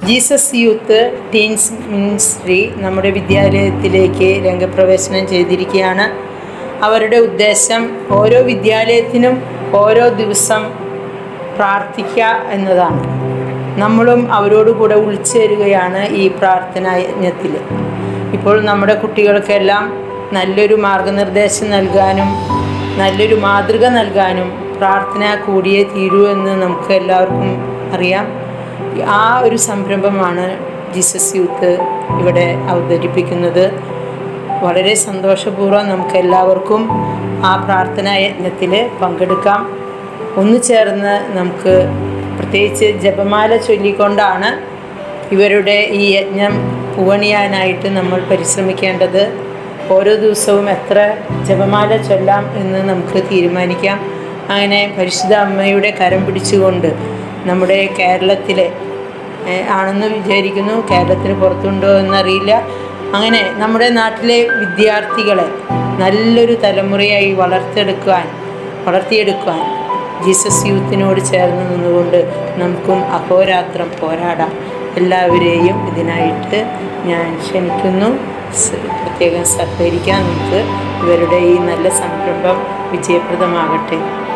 Jesus youth teens ministry നമ്മുടെ വിദ്യാലയത്തിലേക്ക് രംഗപ്രവേശനം ചെയ്തിരിക്കുകയാണ് അവരുടെ ഉദ്ദേശം ഓരോ വിദ്യാലയത്തിനും ഓരോ ദിവസം പ്രാർത്ഥിക്കുക എന്നതാണ് നമ്മളും അവരോട് കൂടെ ഉൾച്ചേരുകയാണ് ഈ പ്രാർത്ഥനാ യജ്ഞത്തിൽ ഇപ്പോൾ നമ്മുടെ കുട്ടികൾക്കെല്ലാം നല്ലൊരു മാർഗനിർദ്ദേശം നൽകാനും നല്ലൊരു മാതൃക നൽകാനും പ്രാർത്ഥന കൂടിയേ തീരൂ എന്ന് നമുക്ക് എല്ലാവർക്കും അറിയാം ആ ഒരു സംരംഭമാണ് ജീസസ് യൂത്ത് ഇവിടെ അവതരിപ്പിക്കുന്നത് വളരെ സന്തോഷപൂർവ്വം നമുക്ക് എല്ലാവർക്കും ആ പ്രാർത്ഥനാ യജ്ഞത്തിൽ പങ്കെടുക്കാം ഒന്നു ചേർന്ന് നമുക്ക് പ്രത്യേകിച്ച് ജപമാല ചൊല്ലിക്കൊണ്ടാണ് ഇവരുടെ ഈ യജ്ഞം പൂവണിയാനായിട്ട് നമ്മൾ പരിശ്രമിക്കേണ്ടത് ഓരോ ദിവസവും എത്ര ജപമാല ചൊല്ലാം എന്ന് നമുക്ക് തീരുമാനിക്കാം അങ്ങനെ പരിശുദ്ധ അമ്മയുടെ കരം പിടിച്ചുകൊണ്ട് നമ്മുടെ കേരളത്തിലെ ഏഹ്, ആണെന്ന് വിചാരിക്കുന്നു കേരളത്തിന് പുറത്തുണ്ടോ എന്നറിയില്ല അങ്ങനെ നമ്മുടെ നാട്ടിലെ വിദ്യാർത്ഥികളെ നല്ലൊരു തലമുറയായി വളർത്തെടുക്കുവാൻ വളർത്തിയെടുക്കുവാൻ ജീസസ് യൂത്തിനോട് ചേർന്ന് നിന്നുകൊണ്ട് നമുക്കും അഹോരാത്രം പോരാടാം എല്ലാവരെയും ഇതിനായിട്ട് ഞാൻ ക്ഷണിക്കുന്നു സ- പ്രത്യേകം സഹകരിക്കാൻ നമുക്ക് ഇവരുടെ ഈ നല്ല സംരംഭം വിജയപ്രദമാകട്ടെ